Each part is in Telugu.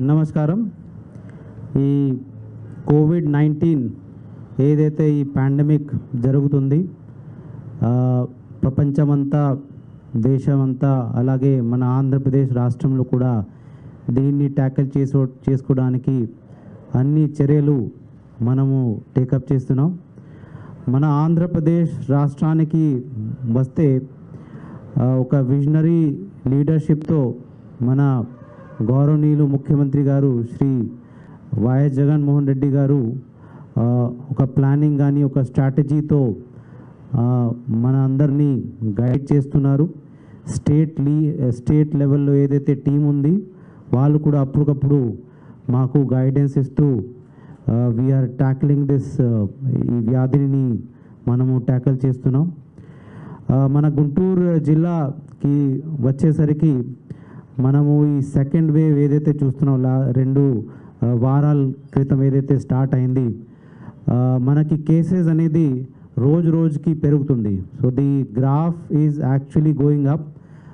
నమస్కారం ఈ కోవిడ్ నైన్టీన్ ఏదైతే ఈ పాండమిక్ జరుగుతుంది ఆ, ప్రపంచమంతా దేశమంతా అలాగే మన ఆంధ్రప్రదేశ్ రాష్ట్రంలో కూడా దీన్ని ట్యాకిల్ చేసో చేసుకోవడానికి అన్ని చర్యలు మనము టేకప్ చేస్తున్నాం మన ఆంధ్రప్రదేశ్ రాష్ట్రానికి వస్తే ఆ, ఒక విజనరీ లీడర్షిప్తో మన గౌరవనీయులు ముఖ్యమంత్రి గారు శ్రీ వైఎస్ జగన్మోహన్ రెడ్డి గారు ఆ, ఒక ప్లానింగ్ కానీ ఒక స్ట్రాటజీతో ఆ, మన అందరినీ గైడ్ చేస్తున్నారు స్టేట్ లీ స్టేట్ లెవెల్లో ఏదైతే టీం ఉంది వాళ్ళు కూడా అప్పటికప్పుడు మాకు గైడెన్స్ ఇస్తూ వీఆర్ ట్యాక్లింగ్ దిస్ ఈ వ్యాధిని మనము ట్యాకిల్ చేస్తున్నాం ఆ, మన గుంటూరు జిల్లాకి వచ్చేసరికి మనము ఈ సెకండ్ వేవ్ ఏదైతే చూస్తున్నాం లా రెండు ఆ, వారాల క్రితం ఏదైతే స్టార్ట్ అయింది ఆ, మనకి కేసెస్ అనేది రోజు రోజుకి పెరుగుతుంది so the graph is actually going up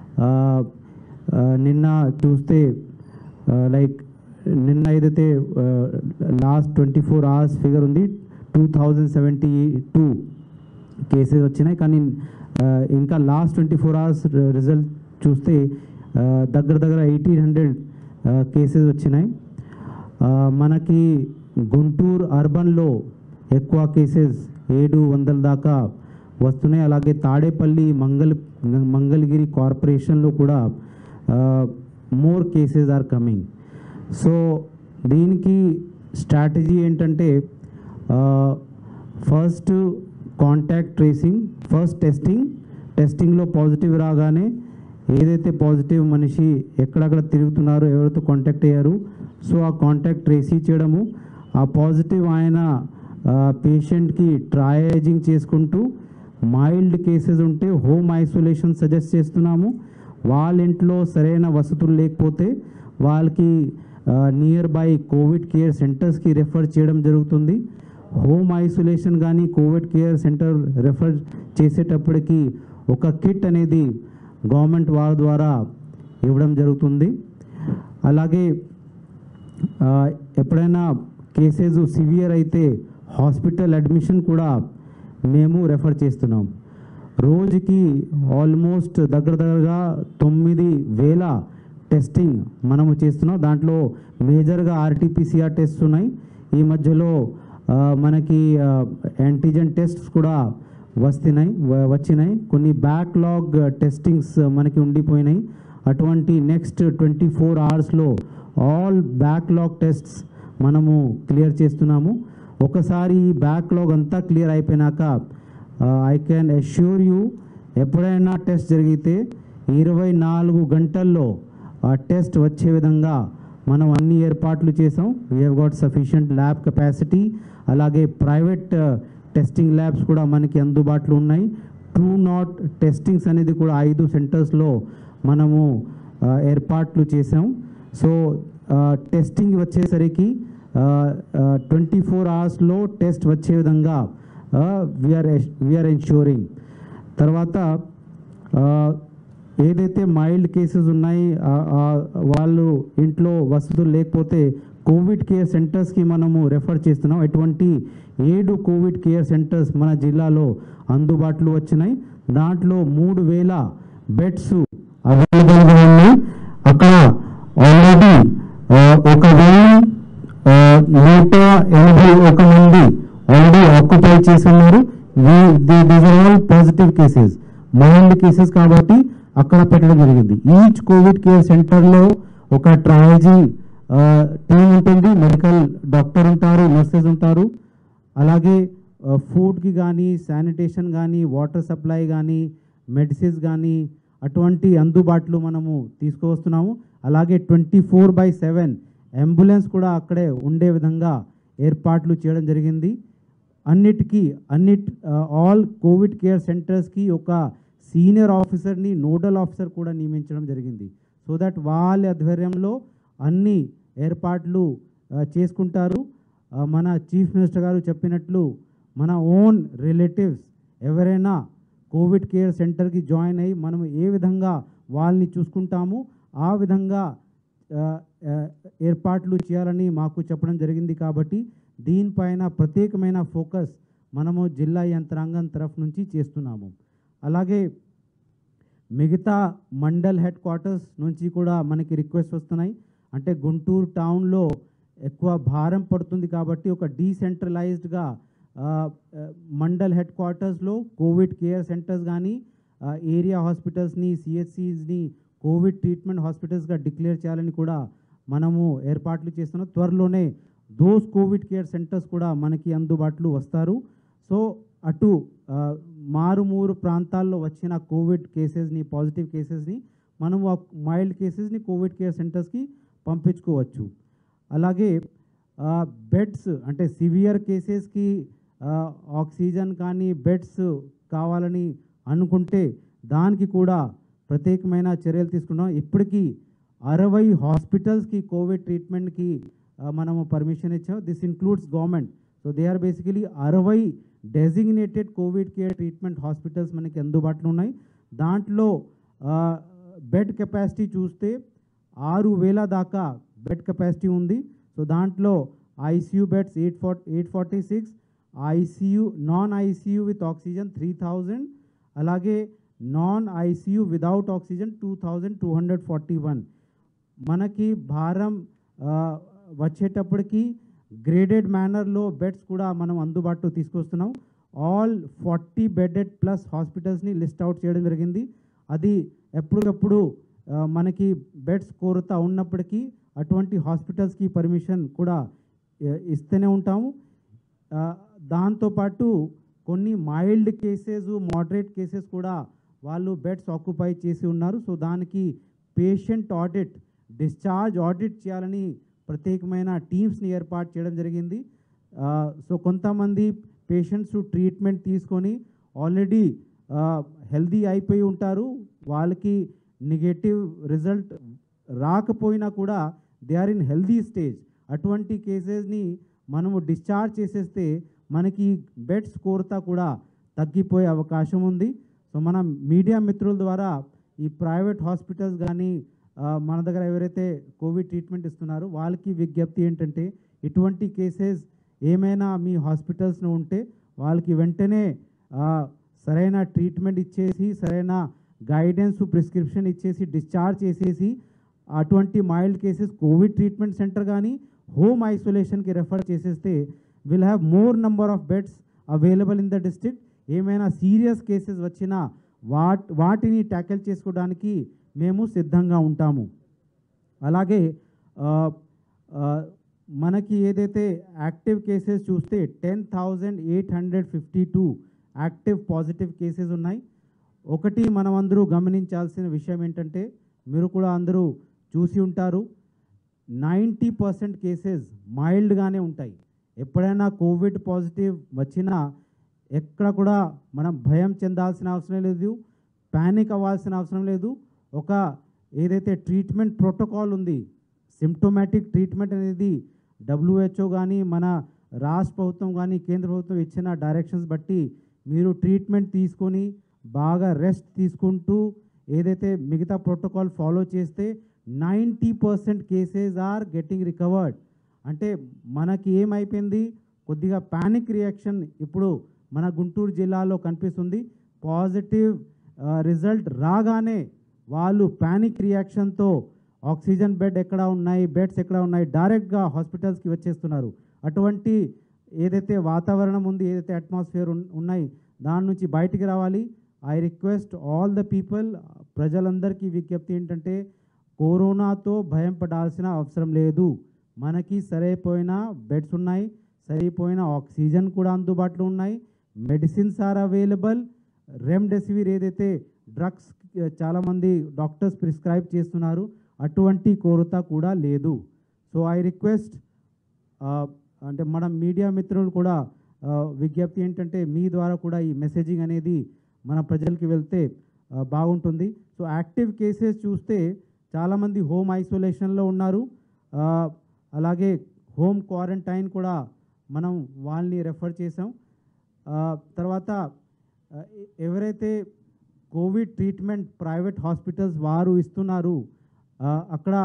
నిన్న చూస్తే లైక్ నిన్న ఏదైతే last twenty four hours figure ఉంది two thousand seventy two cases వచ్చినాయి కానీ ఆ, ఇంకా last twenty four hours result చూస్తే ఆ, దగ్గర దగ్గర ఎయిటీన్ హండ్రెడ్ కేసెస్ వచ్చినాయి ఆ, మనకి గుంటూరు అర్బన్లో ఎక్కువ కేసెస్ ఏడు వందల దాకా వస్తున్నాయి అలాగే తాడేపల్లి మంగళ మంగళగిరి కార్పొరేషన్లో కూడా more cases are coming so దీనికి స్ట్రాటజీ ఏంటంటే first contact tracing first testing టెస్టింగ్లో పాజిటివ్ రాగానే ఏదైతే పాజిటివ్ మనిషి ఎక్కడెక్కడ తిరుగుతున్నారో ఎవరితో కాంటాక్ట్ అయ్యారు సో ఆ కాంటాక్ట్ ట్రేసీ చేయడము ఆ పాజిటివ్ ఆయన పేషెంట్కి ట్రయేజింగ్ చేసుకుంటూ మైల్డ్ కేసెస్ ఉంటే హోమ్ ఐసోలేషన్ సజెస్ట్ చేస్తున్నాము వాళ్ళ ఇంట్లో సరైన వసతులు లేకపోతే వాళ్ళకి నియర్ బై కోవిడ్ కేర్ సెంటర్స్కి రెఫర్ చేయడం జరుగుతుంది హోమ్ ఐసోలేషన్ కానీ కోవిడ్ కేర్ సెంటర్ రెఫర్ చేసేటప్పటికి ఒక కిట్ అనేది గవర్నమెంట్ వారి ద్వారా ఇవ్వడం జరుగుతుంది అలాగే ఆ, ఎప్పుడైనా కేసెస్ సివియర్ అయితే హాస్పిటల్ అడ్మిషన్ కూడా మేము రెఫర్ చేస్తున్నాం రోజుకి ఆల్మోస్ట్ దగ్గర దగ్గరగా తొమ్మిది వేల టెస్టింగ్ మనము చేస్తున్నాం దాంట్లో మేజర్గా ఆర్టీపీసీఆర్ టెస్ట్ ఉన్నాయి ఈ మధ్యలో ఆ, మనకి యాంటీజెన్ టెస్ట్స్ కూడా వస్తున్నాయి వ- వచ్చినాయి కొన్ని బ్యాక్లాగ్ టెస్టింగ్స్ మనకి ఉండిపోయినాయి అటువంటి నెక్స్ట్ ట్వంటీ ఫోర్ అవర్స్లో ఆల్ బ్యాక్లాగ్ టెస్ట్స్ మనము క్లియర్ చేస్తున్నాము ఒకసారి ఈ బ్యాక్లాగ్ అంతా క్లియర్ అయిపోయినాక ఐ క్యాన్ అష్యూర్ యూ ఎప్పుడైనా టెస్ట్ జరిగితే ఇరవై నాలుగు గంటల్లో ఆ టెస్ట్ వచ్చే విధంగా మనం అన్ని ఏర్పాట్లు చేసాం we have got sufficient lab capacity అలాగే ప్రైవేట్ టెస్టింగ్ ల్యాబ్స్ కూడా మనకి అందుబాటులో ఉన్నాయి ట్రూ నాట్ టెస్టింగ్స్ అనేది కూడా ఐదు సెంటర్స్లో మనము ఆ, ఏర్పాట్లు చేసాం సో టెస్టింగ్ వచ్చేసరికి ట్వంటీ ఫోర్ అవర్స్లో టెస్ట్ వచ్చే విధంగా వీఆర్ వీఆర్ ఎన్ష్యూరింగ్ తర్వాత ఆ, ఏదైతే మైల్డ్ కేసెస్ ఉన్నాయి ఆ- ఆ వాళ్ళు ఇంట్లో వసతులు లేకపోతే కోవిడ్ కేర్ సెంటర్స్కి మనము రెఫర్ చేస్తున్నాం ఎటువంటి ఏడు కోవిడ్ కేర్ సెంటర్స్ మన జిల్లాలో అందుబాటులో వచ్చినాయి దాంట్లో మూడు వేల బెడ్స్ అవైలబుల్గా ఉన్నాయి అక్కడ ఆల్రెడీ ఒక వెయ్యి ఆ, నూట ఎనభై ఒక మంది ఆల్రెడీ ఆక్యుపై చేసి ఉన్నారు these are all positive cases mild cases కాబట్టి అక్కడ పెట్టడం జరిగింది ఈచ్ కోవిడ్ కేర్ సెంటర్లో ఒక ట్రయాలజీ టీం ఉంటుంది మెడికల్ డాక్టర్ ఉంటారు నర్సెస్ ఉంటారు అలాగే ఫుడ్కి కానీ శానిటేషన్ కానీ వాటర్ సప్లై కానీ మెడిసిన్స్ కానీ అటువంటి అందుబాటులో మనము తీసుకువస్తున్నాము అలాగే twenty four by seven ambulance కూడా అక్కడే ఉండే విధంగా ఏర్పాట్లు చేయడం జరిగింది అన్నిటికీ అన్నిట్ ఆల్ కోవిడ్ కేర్ సెంటర్స్కి ఒక సీనియర్ ఆఫీసర్ని నోడల్ ఆఫీసర్ కూడా నియమించడం జరిగింది సో దట్ వాళ్ళ ఆధ్వర్యంలో అన్ని ఏర్పాట్లు ఆ, చేసుకుంటారు ఆ, మన చీఫ్ మినిస్టర్ గారు చెప్పినట్లు మన ఓన్ రిలేటివ్స్ ఎవరైనా కోవిడ్ కేర్ సెంటర్కి జాయిన్ అయ్యి మనం ఏ విధంగా వాళ్ళని చూసుకుంటామో ఆ విధంగా ఆ, ఆ, ఏర్పాట్లు చేయాలని మాకు చెప్పడం జరిగింది కాబట్టి దీనిపైన ప్రత్యేకమైన ఫోకస్ మనము జిల్లా యంత్రాంగం తరఫు నుంచి చేస్తున్నాము అలాగే మిగతా మండల్ హెడ్ క్వార్టర్స్ నుంచి కూడా మనకి రిక్వెస్ట్ వస్తున్నాయి అంటే గుంటూరు టౌన్లో ఎక్కువ భారం పడుతుంది కాబట్టి ఒక డీసెంట్రలైజ్డ్గా మండల్ హెడ్ క్వార్టర్స్లో కోవిడ్ కేర్ సెంటర్స్ కానీ ఏరియా హాస్పిటల్స్ని సిహెచ్సిస్ని కోవిడ్ ట్రీట్మెంట్ హాస్పిటల్స్గా డిక్లేర్ చేయాలని కూడా మనము ఏర్పాట్లు చేస్తున్నాం త్వరలోనే దోస్ కోవిడ్ కేర్ సెంటర్స్ కూడా మనకి అందుబాటులో వస్తారు సో అటు ఆ, మారుమూరు ప్రాంతాల్లో వచ్చిన కోవిడ్ కేసెస్ని పాజిటివ్ కేసెస్ని మనము ఆ మైల్డ్ కేసెస్ని కోవిడ్ కేర్ సెంటర్స్కి పంపించుకోవచ్చు అలాగే బెడ్స్ అంటే సివియర్ కేసెస్కి ఆక్సిజన్ కానీ బెడ్స్ కావాలని అనుకుంటే దానికి కూడా ప్రత్యేకమైన చర్యలు తీసుకున్నాం ఇప్పటికీ అరవై హాస్పిటల్స్కి కోవిడ్ ట్రీట్మెంట్కి ఆ, మనము పర్మిషన్ ఇచ్చాం this includes government so they are basically అరవై designated covid care treatment hospitals మనకి అందుబాటులో ఉన్నాయి దాంట్లో బెడ్ కెపాసిటీ చూస్తే ఆరు వేల దాకా బెడ్ కెపాసిటీ ఉంది సో దాంట్లో ICU beds eight four eight forty six ICU non ICU with oxygen three thousand అలాగే non ICU without oxygen two thousand two hundred forty one మనకి భారం ఆ, వచ్చేటప్పటికి గ్రేడెడ్ మేనర్లో బెడ్స్ కూడా మనం అందుబాటులో తీసుకొస్తున్నాం ఆల్ ఫార్టీ బెడెడ్ ప్లస్ హాస్పిటల్స్ని లిస్ట్ అవుట్ చేయడం జరిగింది అది ఎప్పటికప్పుడు ఆ, మనకి బెడ్స్ కొరత ఉన్నప్పటికీ అటువంటి హాస్పిటల్స్కి పర్మిషన్ కూడా ఆ, ఇస్తూనే ఉంటాము ఆ, దాంతోపాటు కొన్ని మైల్డ్ కేసెస్ మోడరేట్ కేసెస్ కూడా వాళ్ళు బెడ్స్ ఆక్యుపై చేసి ఉన్నారు సో దానికి పేషెంట్ ఆడిట్ డిశ్చార్జ్ ఆడిట్ చేయాలని ప్రత్యేకమైన టీమ్స్ని ఏర్పాటు చేయడం జరిగింది ఆ, సో కొంతమంది పేషెంట్స్ ట్రీట్మెంట్ తీసుకొని ఆల్రెడీ హెల్దీ అయిపోయి ఉంటారు వాళ్ళకి నెగటివ్ రిజల్ట్ రాకపోయినా కూడా they are in healthy stage అటువంటి కేసెస్ని మనము డిశ్చార్జ్ చేసేస్తే మనకి బెడ్స్ కొరత కూడా తగ్గిపోయే అవకాశం ఉంది సో మన మీడియా మిత్రుల ద్వారా ఈ ప్రైవేట్ హాస్పిటల్స్ కానీ ఆ, మన దగ్గర ఎవరైతే కోవిడ్ ట్రీట్మెంట్ ఇస్తున్నారో వాళ్ళకి విజ్ఞప్తి ఏంటంటే ఇటువంటి కేసెస్ ఏమైనా మీ హాస్పిటల్స్లో ఉంటే వాళ్ళకి వెంటనే ఆ, సరైన ట్రీట్మెంట్ ఇచ్చేసి సరైన గైడెన్స్ ప్రిస్క్రిప్షన్ ఇచ్చేసి డిశ్చార్జ్ చేసేసి అటువంటి mild cases covid treatment centre కానీ హోమ్ ఐసోలేషన్కి రెఫర్ చేసేస్తే will have more number of beds available in the district ఏమైనా సీరియస్ కేసెస్ వచ్చినా వాట్ వాటిని ట్యాకిల్ చేసుకోవడానికి మేము సిద్ధంగా ఉంటాము అలాగే ఆ, ఆ, మనకి ఏదైతే యాక్టివ్ కేసెస్ చూస్తే ten thousand eight hundred fifty two active positive cases ఉన్నాయి ఒకటి మనం అందరూ గమనించాల్సిన విషయం ఏంటంటే మీరు కూడా అందరూ చూసి ఉంటారు నైంటీ పర్సెంట్ కేసెస్ మైల్డ్గానే ఉంటాయి ఎప్పుడైనా కోవిడ్ పాజిటివ్ వచ్చినా ఎక్కడ కూడా మనం భయం చెందాల్సిన అవసరం లేదు ప్యానిక్ అవ్వాల్సిన అవసరం లేదు ఒక ఏదైతే ట్రీట్మెంట్ ప్రోటోకాల్ ఉంది సిమ్టోమాటిక్ ట్రీట్మెంట్ అనేది డబ్ల్యూహెచ్ఓ కానీ మన రాష్ట్ర ప్రభుత్వం కానీ కేంద్ర ప్రభుత్వం ఇచ్చిన డైరెక్షన్స్ బట్టి మీరు ట్రీట్మెంట్ తీసుకొని బాగా రెస్ట్ తీసుకుంటూ ఏదైతే మిగతా ప్రోటోకాల్ ఫాలో చేస్తే ninety percent cases are getting recovered అంటే మనకి ఏమైపోయింది కొద్దిగా ప్యానిక్ రియాక్షన్ ఇప్పుడు మన గుంటూరు జిల్లాలో కనిపిస్తుంది పాజిటివ్ రిజల్ట్ రాగానే వాళ్ళు ప్యానిక్ రియాక్షన్తో ఆక్సిజన్ బెడ్ ఎక్కడ ఉన్నాయి బెడ్స్ ఎక్కడ ఉన్నాయి డైరెక్ట్గా హాస్పిటల్స్కి వచ్చేస్తున్నారు అటువంటి ఏదైతే వాతావరణం ఉంది ఏదైతే అట్మాస్ఫియర్ ఉన్నాయి దాని నుంచి బయటికి రావాలి I request all the people ప్రజలందరికీ విజ్ఞప్తి ఏంటంటే కరోనాతో భయం పడాల్సిన అవసరం లేదు మనకి సరైపోయిన బెడ్స్ ఉన్నాయి సరిపోయిన ఆక్సిజన్ కూడా అందుబాటులో ఉన్నాయి మెడిసిన్స్ ఆర్ అవైలబుల్ రెమ్డెసివిర్ ఏదైతే డ్రగ్స్ చాలామంది డాక్టర్స్ ప్రిస్క్రైబ్ చేస్తున్నారు అటువంటి కొరత కూడా లేదు సో ఐ రిక్వెస్ట్ అంటే మన మీడియా మిత్రులు కూడా ఆ, విజ్ఞప్తి ఏంటంటే మీ ద్వారా కూడా ఈ మెసేజింగ్ అనేది మన ప్రజలకి వెళ్తే ఆ, బాగుంటుంది సో యాక్టివ్ కేసెస్ చూస్తే చాలామంది హోమ్ ఐసోలేషన్లో ఉన్నారు ఆ, అలాగే హోమ్ క్వారంటైన్ కూడా మనం వాళ్ళని రెఫర్ చేసాం ఆ, తర్వాత ఆ, ఎ- ఎవరైతే కోవిడ్ ట్రీట్మెంట్ ప్రైవేట్ హాస్పిటల్స్ వారు ఇస్తున్నారు ఆ, అక్కడ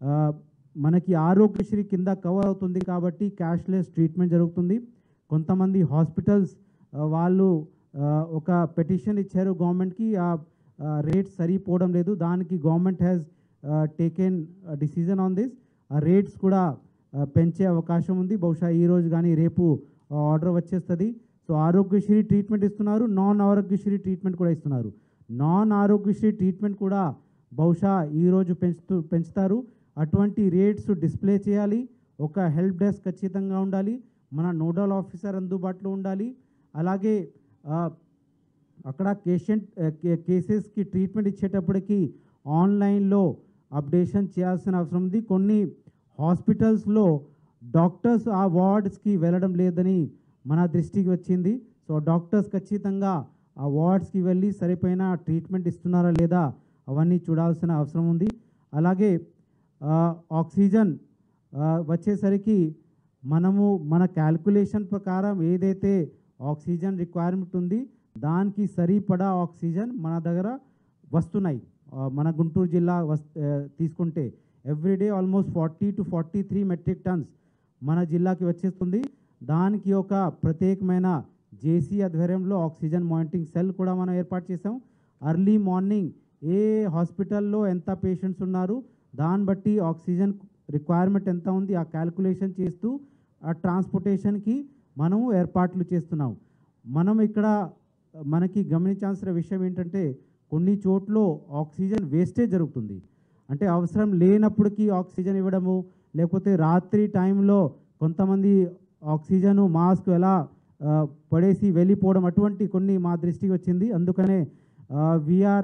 ఆ, మనకి ఆరోగ్యశ్రీ కింద కవర్ అవుతుంది కాబట్టి క్యాష్లెస్ ట్రీట్మెంట్ జరుగుతుంది కొంతమంది హాస్పిటల్స్ ఆ, వాళ్ళు ఆ, ఒక పెటిషన్ ఇచ్చారు గవర్నమెంట్కి ఆ రేట్స్ సరిపోవడం లేదు దానికి government has taken decision on this ఆ రేట్స్ కూడా ఆ, పెంచే అవకాశం ఉంది బహుశా ఈ రోజు కానీ రేపు ఆర్డర్ వచ్చేస్తుంది సో ఆరోగ్యశ్రీ ట్రీట్మెంట్ ఇస్తున్నారు నాన్ ఆరోగ్యశ్రీ ట్రీట్మెంట్ కూడా ఇస్తున్నారు నాన్ ఆరోగ్యశ్రీ ట్రీట్మెంట్ కూడా బహుశా ఈరోజు పెంచుతూ పెంచుతారు అటువంటి రేట్స్ డిస్ప్లే చేయాలి ఒక హెల్ప్ డెస్క్ ఖచ్చితంగా ఉండాలి మన నోడల్ ఆఫీసర్ అందుబాటులో ఉండాలి అలాగే ఆ, అక్కడ పేషెంట్ కేసెస్కి ట్రీట్మెంట్ ఇచ్చేటప్పటికి ఆన్లైన్లో అప్డేషన్ చేయాల్సిన అవసరం ఉంది కొన్ని హాస్పిటల్స్లో డాక్టర్స్ ఆ వార్డ్స్కి వెళ్ళడం లేదని మన దృష్టికి వచ్చింది సో డాక్టర్స్ ఖచ్చితంగా ఆ వార్డ్స్కి వెళ్ళి సరిపోయిన ట్రీట్మెంట్ ఇస్తున్నారా లేదా అవన్నీ చూడాల్సిన అవసరం ఉంది అలాగే ఆ, ఆక్సిజన్ ఆ, వచ్చేసరికి మనము మన క్యాల్కులేషన్ ప్రకారం ఏదైతే ఆక్సిజన్ రిక్వైర్మెంట్ ఉంది దానికి సరిపడా ఆక్సిజన్ మన దగ్గర వస్తున్నాయి ఆ, మన గుంటూరు జిల్లా వస్ ఆ, తీసుకుంటే every day almost forty to forty three metric tons మన జిల్లాకి వచ్చేస్తుంది దానికి ఒక ప్రత్యేకమైన జేసీ ఆధ్వర్యంలో ఆక్సిజన్ మానిటరింగ్ సెల్ కూడా మనం ఏర్పాటు చేసాం అర్లీ మార్నింగ్ ఏ హాస్పిటల్లో ఎంత పేషెంట్స్ ఉన్నారు దాన్ని బట్టి ఆక్సిజన్ రిక్వైర్మెంట్ ఎంత ఉంది ఆ క్యాల్కులేషన్ చేస్తూ ఆ ట్రాన్స్పోర్టేషన్కి మనము ఏర్పాట్లు చేస్తున్నాం మనం ఇక్కడ మనకి గమనించాల్సిన విషయం ఏంటంటే కొన్ని చోట్ల ఆక్సిజన్ వేస్టేజ్ జరుగుతుంది అంటే అవసరం లేనప్పటికీ ఆక్సిజన్ ఇవ్వడము లేకపోతే రాత్రి టైంలో కొంతమంది ఆక్సిజన్ మాస్క్ ఎలా ఆ, పడేసి వెళ్ళిపోవడం అటువంటి కొన్ని మా దృష్టికి వచ్చింది అందుకనే వీఆర్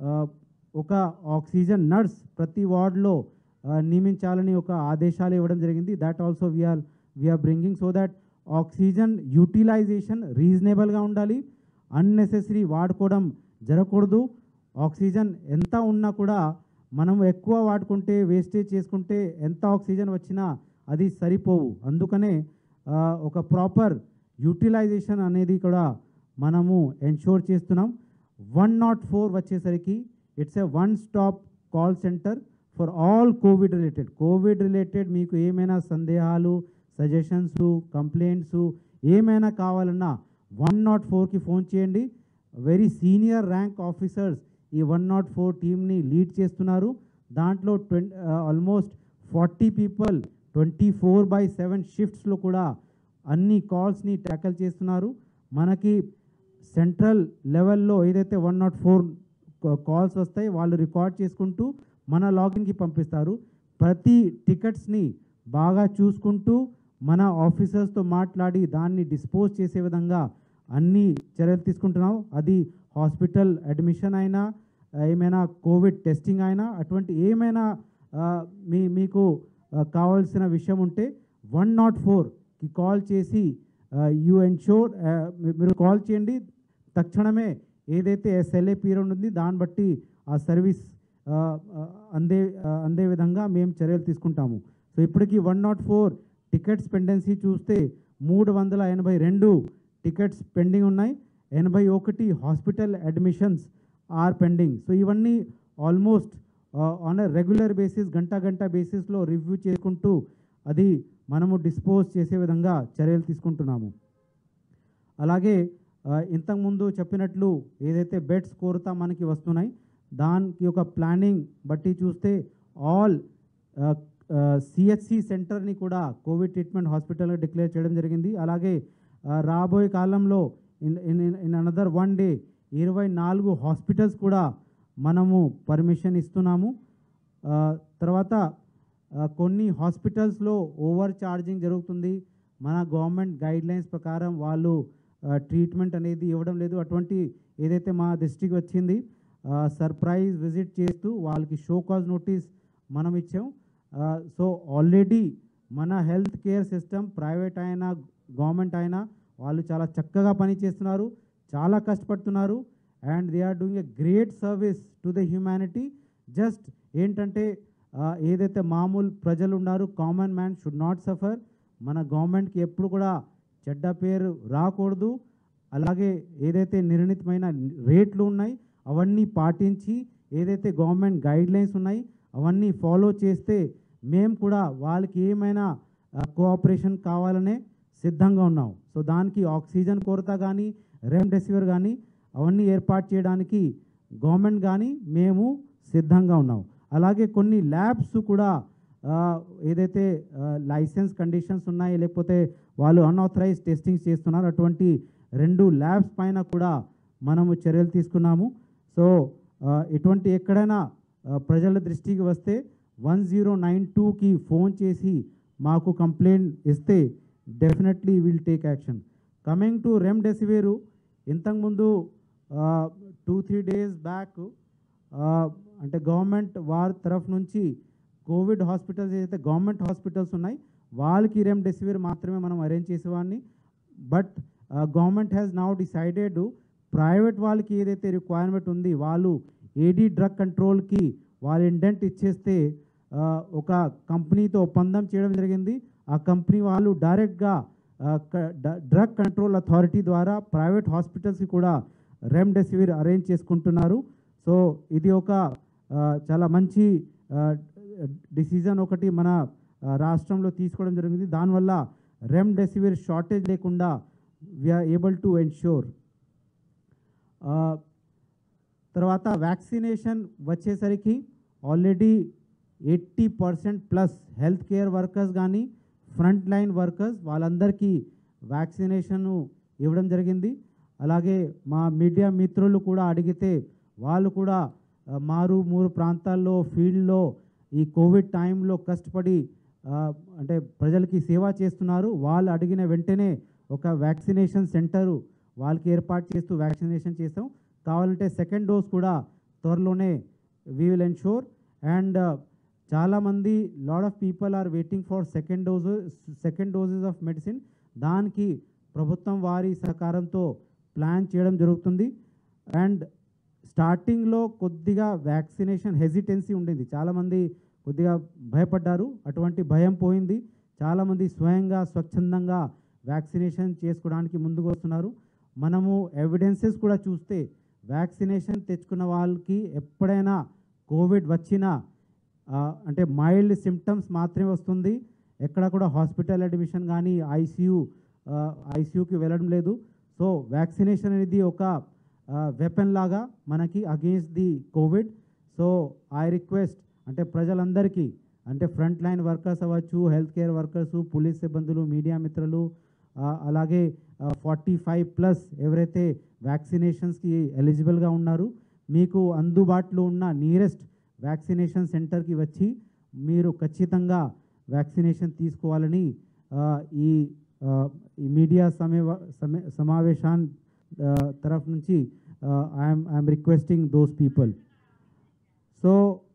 ఒక ఆక్సిజన్ నర్స్ ప్రతి వార్డులో నియమించాలని ఒక ఆదేశాలు ఇవ్వడం జరిగింది that also we are we are bringing so that oxygen utilization రీజనబుల్గా ఉండాలి అన్నెసెసరీ వాడుకోవడం జరగకూడదు ఆక్సిజన్ ఎంత ఉన్నా కూడా మనం ఎక్కువ వాడుకుంటే వేస్టేజ్ చేసుకుంటే ఎంత ఆక్సిజన్ వచ్చినా అది సరిపోవు అందుకనే ఆ, ఒక ప్రాపర్ యూటిలైజేషన్ అనేది కూడా మనము ఎన్షోర్ చేస్తున్నాం వన్ నాట్ ఫోర్ వచ్చేసరికి it's a one stop call centre for all covid related covid related మీకు ఏమైనా సందేహాలు సజెషన్స్ కంప్లైంట్స్ ఏమైనా కావాలన్నా వన్ నాట్ ఫోర్కి ఫోన్ చేయండి వెరీ సీనియర్ ర్యాంక్ ఆఫీసర్స్ ఈ వన్ నాట్ ఫోర్ టీమ్ని లీడ్ చేస్తున్నారు దాంట్లో ట్వం almost forty people twenty four by seven షిఫ్ట్స్లో కూడా అన్ని కాల్స్ని ట్యాకల్ చేస్తున్నారు మనకి సెంట్రల్ లెవెల్లో ఏదైతే వన్ నాట్ ఫోర్ కాల్స్ వస్తాయి వాళ్ళు రికార్డ్ చేసుకుంటూ మన లాగిన్కి పంపిస్తారు ప్రతి టికెట్స్ని బాగా చూసుకుంటూ మన ఆఫీసర్స్తో మాట్లాడి దాన్ని డిస్పోజ్ చేసే విధంగా అన్ని చర్యలు తీసుకుంటున్నాం అది హాస్పిటల్ అడ్మిషన్ అయినా ఏమైనా కోవిడ్ టెస్టింగ్ అయినా అటువంటి ఏమైనా ఆ, మీ మీకు ఆ, కావాల్సిన విషయం ఉంటే వన్ నాట్ ఫోర్కి కాల్ చేసి యూ ఎన్షోర్ మీరు కాల్ చేయండి తక్షణమే ఏదైతే ఎస్ఎల్ఏ పీరియడ్ ఉంది దాన్ని బట్టి ఆ సర్వీస్ ఆ, ఆ, అందే ఆ, అందే విధంగా మేము చర్యలు తీసుకుంటాము సో ఇప్పటికీ one nought four tickets pendency చూస్తే మూడు వందల ఎనభై రెండు టికెట్స్ పెండింగ్ ఉన్నాయి ఎనభై ఒకటి hospital admissions are pending so ఇవన్నీ almost on a regular basis గంట గంట బేసిస్లో రివ్యూ చేసుకుంటూ అది మనము డిస్పోజ్ చేసే విధంగా చర్యలు తీసుకుంటున్నాము అలాగే ఆ, ఇంతకుముందు చెప్పినట్లు ఏదైతే బెడ్స్ కోరుతా మనకి వస్తున్నాయి దానికి ఒక ప్లానింగ్ బట్టి చూస్తే ఆల్ సిహెచ్సి సెంటర్ని కూడా కోవిడ్ ట్రీట్మెంట్ హాస్పిటల్గా డిక్లేర్ చేయడం జరిగింది అలాగే ఆ, రాబోయే కాలంలో in in in another one day ఇరవై నాలుగు హాస్పిటల్స్ కూడా మనము పర్మిషన్ ఇస్తున్నాము ఆ, తర్వాత ఆ, కొన్ని హాస్పిటల్స్లో ఓవర్ ఛార్జింగ్ జరుగుతుంది మన గవర్నమెంట్ గైడ్ లైన్స్ ప్రకారం వాళ్ళు ట్రీట్మెంట్ అనేది ఇవ్వడం లేదు అటువంటి ఏదైతే మా దృష్టికి వచ్చింది సర్ప్రైజ్ విజిట్ చేస్తూ వాళ్ళకి షో కాజ్ నోటీస్ మనం ఇచ్చాం సో ఆల్రెడీ మన హెల్త్ కేర్ సిస్టమ్ ప్రైవేట్ అయినా గవర్నమెంట్ అయినా వాళ్ళు చాలా చక్కగా పనిచేస్తున్నారు చాలా కష్టపడుతున్నారు and they are doing a great service to the humanity just ఏంటంటే ఆ, ఏదైతే మామూలు ప్రజలు ఉన్నారు common man should not suffer మన గవర్నమెంట్కి ఎప్పుడు కూడా చెడ్డ పేరు రాకూడదు అలాగే ఏదైతే నిర్ణీతమైన రేట్లు ఉన్నాయి అవన్నీ పాటించి ఏదైతే గవర్నమెంట్ గైడ్ లైన్స్ ఉన్నాయి అవన్నీ ఫాలో చేస్తే మేము కూడా వాళ్ళకి ఏమైనా కోఆపరేషన్ కావాలనే సిద్ధంగా ఉన్నాం సో దానికి ఆక్సిజన్ కొరత కానీ రెమ్డెసివిర్ కానీ అవన్నీ ఏర్పాటు చేయడానికి గవర్నమెంట్ కానీ మేము సిద్ధంగా ఉన్నాం అలాగే కొన్ని ల్యాబ్స్ కూడా ఆ, ఏదైతే లైసెన్స్ కండిషన్స్ ఉన్నాయి లేకపోతే వాళ్ళు అన్ఆథరైజ్ టెస్టింగ్ చేస్తున్నారు అటువంటి రెండు ల్యాబ్స్ పైన కూడా మనము చర్యలు తీసుకున్నాము సో ఆ, ఎటువంటి ఎక్కడైనా ఆ, ప్రజల దృష్టికి వస్తే వన్ జీరో నైన్ టూకి ఫోన్ చేసి మాకు కంప్లైంట్ ఇస్తే definitely will take action coming to remdesivir ఇంతకుముందు టూ త్రీ డేస్ బ్యాక్ అంటే గవర్నమెంట్ వారి తరఫు నుంచి కోవిడ్ హాస్పిటల్స్ ఏదైతే గవర్నమెంట్ హాస్పిటల్స్ ఉన్నాయి వాళ్ళకి రెమ్డెసివిర్ మాత్రమే మనం అరేంజ్ చేసేవాడిని but government has now decided private వాళ్ళకి ఏదైతే రిక్వైర్మెంట్ ఉంది వాళ్ళు ఏడీ డ్రగ్ కంట్రోల్కి వాళ్ళ ఇండెంట్ ఇచ్చేస్తే ఆ, ఒక కంపెనీతో ఒప్పందం చేయడం జరిగింది ఆ కంపెనీ వాళ్ళు డైరెక్ట్గా డ్రగ్ కంట్రోల్ అథారిటీ ద్వారా ప్రైవేట్ హాస్పిటల్స్కి కూడా రెమ్డెసివిర్ అరేంజ్ చేసుకుంటున్నారు సో ఇది ఒక ఆ, చాలా మంచి డిసిజన్ ఒకటి మన ఆ, రాష్ట్రంలో తీసుకోవడం జరిగింది దానివల్ల రెమ్డెసివిర్ షార్టేజ్ లేకుండా వీఆర్ ఏబుల్ టు ఎన్ష్యూర్ తర్వాత వ్యాక్సినేషన్ వచ్చేసరికి already eighty percent plus health care workers కానీ ఫ్రంట్ లైన్ వర్కర్స్ వాళ్ళందరికీ వ్యాక్సినేషన్ ఇవ్వడం జరిగింది అలాగే మా మీడియా మిత్రులు కూడా అడిగితే వాళ్ళు కూడా ఆ, మారు మూరు ప్రాంతాల్లో ఫీల్డ్లో ఈ కోవిడ్ టైంలో కష్టపడి ఆ, అంటే ప్రజలకి సేవ చేస్తున్నారు వాళ్ళు అడిగిన వెంటనే ఒక వ్యాక్సినేషన్ సెంటరు వాళ్ళకి ఏర్పాటు చేస్తూ వ్యాక్సినేషన్ చేస్తాం కావాలంటే సెకండ్ డోస్ కూడా త్వరలోనే వీ విల్ ఎన్షూర్ అండ్ చాలామంది lot of people are waiting for second dose second doses of medicine దానికి ప్రభుత్వం వారి సహకారంతో ప్లాన్ చేయడం జరుగుతుంది అండ్ స్టార్టింగ్లో కొద్దిగా వ్యాక్సినేషన్ హెజిటెన్సీ ఉండింది చాలామంది కొద్దిగా భయపడ్డారు అటువంటి భయం పోయింది చాలామంది స్వయంగా స్వచ్ఛందంగా వ్యాక్సినేషన్ చేసుకోవడానికి ముందుకు వస్తున్నారు మనము ఎవిడెన్సెస్ కూడా చూస్తే వ్యాక్సినేషన్ తెచ్చుకున్న వాళ్ళకి ఎప్పుడైనా కోవిడ్ వచ్చినా ఆ, అంటే మైల్డ్ సిమ్టమ్స్ మాత్రమే వస్తుంది ఎక్కడ కూడా హాస్పిటల్ అడ్మిషన్ కానీ ఐసీయూ ఐసీయూకి వెళ్ళడం లేదు సో వ్యాక్సినేషన్ అనేది ఒక వెపన్ లాగా మనకి against the Covid so I request అంటే ప్రజలందరికీ అంటే ఫ్రంట్ లైన్ వర్కర్స్ అవ్వచ్చు హెల్త్ కేర్ వర్కర్స్ పోలీస్ సిబ్బందులు మీడియా మిత్రులు ఆ, అలాగే ఫార్టీ ఫైవ్ ప్లస్ ఎవరైతే వ్యాక్సినేషన్స్కి ఎలిజిబుల్గా ఉన్నారు మీకు అందుబాటులో ఉన్న నియరెస్ట్ వ్యాక్సినేషన్ సెంటర్కి వచ్చి మీరు ఖచ్చితంగా వ్యాక్సినేషన్ తీసుకోవాలని ఆ, ఈ ఆ, ఈ మీడియా సమేవ సమే సమావేశాన్ ఆ, తరఫు నుంచి I'm I'm requesting those people so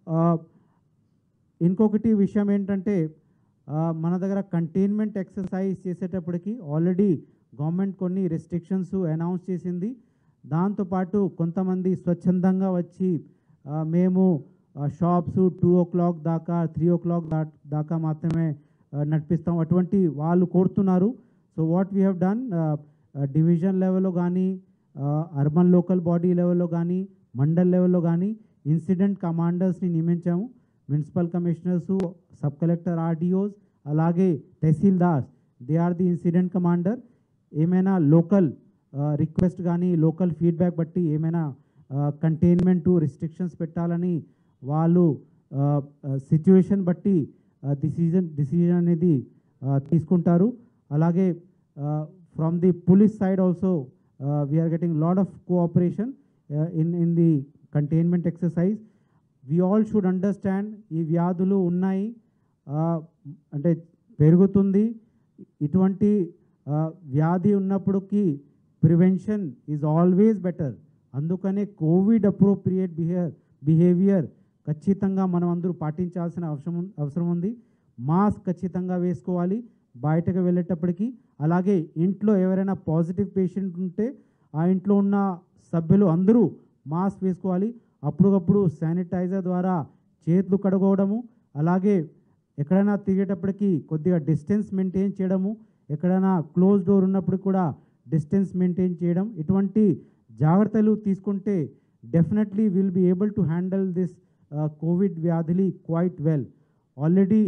ఇంకొకటి విషయం ఏంటంటే ఆ, మన దగ్గర కంటైన్మెంట్ ఎక్సర్సైజ్ చేసేటప్పటికి ఆల్రెడీ గవర్నమెంట్ కొన్ని రెస్ట్రిక్షన్స్ అనౌన్స్ చేసింది దాంతోపాటు కొంతమంది స్వచ్ఛందంగా వచ్చి ఆ, మేము షాప్స్ టూ ఓ క్లాక్ దాకా త్రీ ఓ క్లాక్ దా దాకా మాత్రమే ఆ, నడిపిస్తాం అటువంటి వాళ్ళు కోరుతున్నారు so what we have done division లెవెల్లో కానీ అర్బన్ లోకల్ బాడీ లెవెల్లో కానీ మండల్ లెవెల్లో కానీ ఇన్సిడెంట్ కమాండర్స్ని నియమించాము municipal commissioners sub collector RDOs అలాగే tahsildars they are the incident commander ఏమైనా లోకల్ రిక్వెస్ట్ కానీ లోకల్ ఫీడ్బ్యాక్ బట్టి ఏమైనా కంటైన్మెంట్ రిస్ట్రిక్షన్స్ పెట్టాలని వాళ్ళు సిచ్యువేషన్ బట్టి డిసిజన్ డిసిజన్ అనేది ఆ, తీసుకుంటారు అలాగే from the police side also we are getting lot of cooperation in in the containment exercise we all should understand ఈ వ్యాధులు ఉన్నాయి ఆ, అంటే పెరుగుతుంది ఇటువంటి ఆ, వ్యాధి ఉన్నప్పటికీ ప్రివెన్షన్ ఈజ్ ఆల్వేస్ బెటర్ అందుకనే కోవిడ్ అప్రోప్రియేట్ బిహేవియర్ బిహేవియర్ ఖచ్చితంగా మనం అందరూ పాటించాల్సిన అవసరం ఉం- అవసరం ఉంది మాస్క్ ఖచ్చితంగా వేసుకోవాలి బయటకు వెళ్ళేటప్పటికి అలాగే ఇంట్లో ఎవరైనా పాజిటివ్ పేషెంట్ ఉంటే ఆ ఇంట్లో ఉన్న సభ్యులు అందరూ మాస్క్ వేసుకోవాలి అప్పటికప్పుడు శానిటైజర్ ద్వారా చేతులు కడుకోవడము అలాగే ఎక్కడైనా తిరిగేటప్పటికి కొద్దిగా డిస్టెన్స్ మెయింటైన్ చేయడము ఎక్కడైనా క్లోజ్ డోర్ ఉన్నప్పుడు కూడా డిస్టెన్స్ మెయింటైన్ చేయడం ఇటువంటి జాగ్రత్తలు తీసుకుంటే definitely will be able to handle this Covid వ్యాధిని క్వైట్ వెల్ ఆల్రెడీ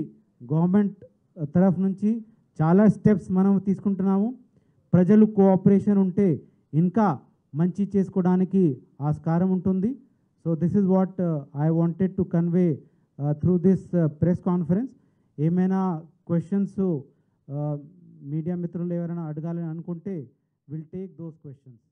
గవర్నమెంట్ తరఫు నుంచి చాలా స్టెప్స్ మనం తీసుకుంటున్నాము ప్రజలు కోఆపరేషన్ ఉంటే ఇంకా మంచి చేసుకోవడానికి ఆస్కారం ఉంటుంది so this is what I wanted to convey through this press conference ఏమైనా క్వశ్చన్స్ మీడియా మిత్రులు ఎవరైనా అడగాలని అనుకుంటే విల్ టేక్ దోస్ క్వశ్చన్స్